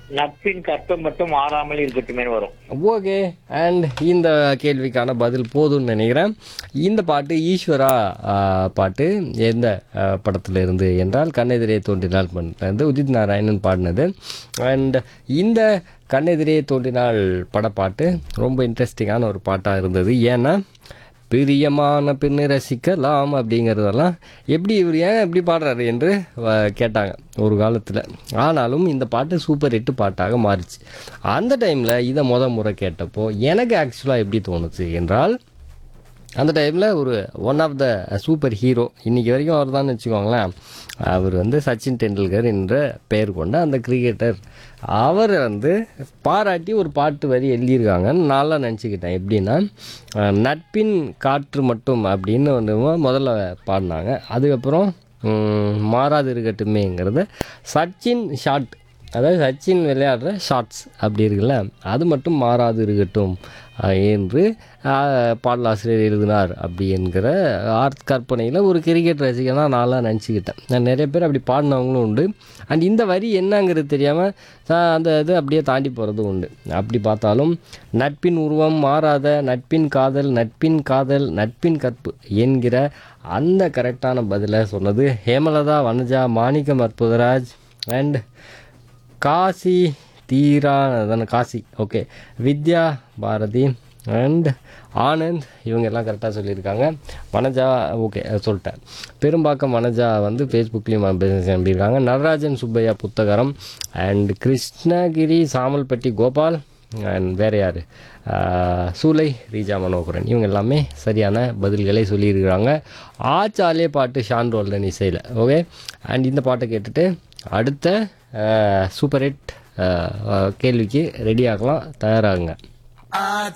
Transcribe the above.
நட்பின் கற்பம் மட்டும் மாறாமல் இருக்கட்டுமே வரும் ஓகே அண்ட் இந்த கேள்விக்கான பதில் போதும்னு நினைக்கிறேன் இந்த பாட்டு ஈஸ்வரா ஆ, பாட்டு எந்த ஆ, படத்துல இருந்து என்றால் கண்ணெதிரே தோன்றினால் பண்ணது உதித் நாராயணன் பாடினது அண்ட் இந்த கண்ணெதிரே தோன்றினால் படப்பாட்டு ரொம்ப இன்ட்ரெஸ்டிங்கான ஒரு பாட்டாக இருந்தது ஏன்னா பிரியமான பெண்ணை ரசிக்கலாம் அப்படிங்கிறதெல்லாம் எப்படி இவர் ஏன் எப்படி பாடுறாரு என்று வ- கேட்டாங்க ஒரு காலத்தில் ஆனாலும் இந்த பாட்டு சூப்பர் ஹிட் பாட்டாக மாறிச்சு அந்த டைமில் இதை முத முறை கேட்டப்போ எனக்கு ஆக்சுவலாக எப்படி தோணுச்சு என்றால் அந்த டைமில் ஒரு one of the superhero இன்றைக்கி வரைக்கும் அவர் தான் வச்சுக்கோங்களேன் அவர் வந்து சச்சின் டெண்டுல்கர் என்ற பெயர் கொண்ட அந்த கிரிக்கெட்டர் அவர் வந்து பாராட்டி ஒரு பாட்டு வரி எழுதியிருக்காங்கன்னு நான்லாம் நினச்சிக்கிட்டேன் எப்படின்னா அஹ், நட்பின் காற்று மட்டும் அப்படின்னு வந்து முதல்ல பாடினாங்க அதுக்கப்புறம் ம், மாறாது இருக்கட்டுமேங்கிறத சச்சின் ஷாட் அதாவது சச்சின் விளையாடுற ஷார்ட்ஸ் அப்படி இருக்குல்ல அது மட்டும் மாறாது இருக்கட்டும் அஹ், என்று அஹ், பாடலாசிரியர் எழுதினார் அப்படி என்கிற ஆர்ட் கற்பனையில் ஒரு கிரிக்கெட் ரசிகனாக நான்லாம் நினச்சிக்கிட்டேன் நான் நிறைய பேர் அப்படி பாடினவங்களும் உண்டு அண்ட் இந்த வரி என்னங்கிறது தெரியாமல் அந்த இது அப்படியே தாண்டி போகிறதும் உண்டு அப்படி பார்த்தாலும் நட்பின் உருவம் மாறாத நட்பின் காதல் நட்பின் காதல் நட்பின் கற்பு என்கிற அந்த கரெக்டான பதிலை சொன்னது ஹேமலதா வனஜா மாணிக்கம் அற்புதராஜ் அண்ட் காசி தீரா அதான காசி ஓகே வித்யா பாரதி அண்ட் ஆனந்த் இவங்க எல்லாம் கரெக்டாக சொல்லியிருக்காங்க வனஜா ஓகே சொல்லிட்டேன் பெரும்பாக்கம் வனஜா வந்து ஃபேஸ்புக்லேயும் பிஸ்னஸ் அனுப்பியிருக்காங்க நடராஜன் சுப்பையா புத்தகரம் அண்ட் கிருஷ்ணகிரி சாமல்பட்டி கோபால் அண்ட் வேறு யார் சூலை ரீஜா மனோகரன் இவங்க எல்லாமே சரியான பதில்களை சொல்லியிருக்கிறாங்க ஆச்சாலே பாட்டு ஷான் ரோல்டன் இசையில் ஓகே அண்ட் இந்த பாட்டை கேட்டுட்டு அடுத்த சூப்பர் ஹிட் கேள்விக்கு ரெடி ஆகலாம் தயாராகுங்க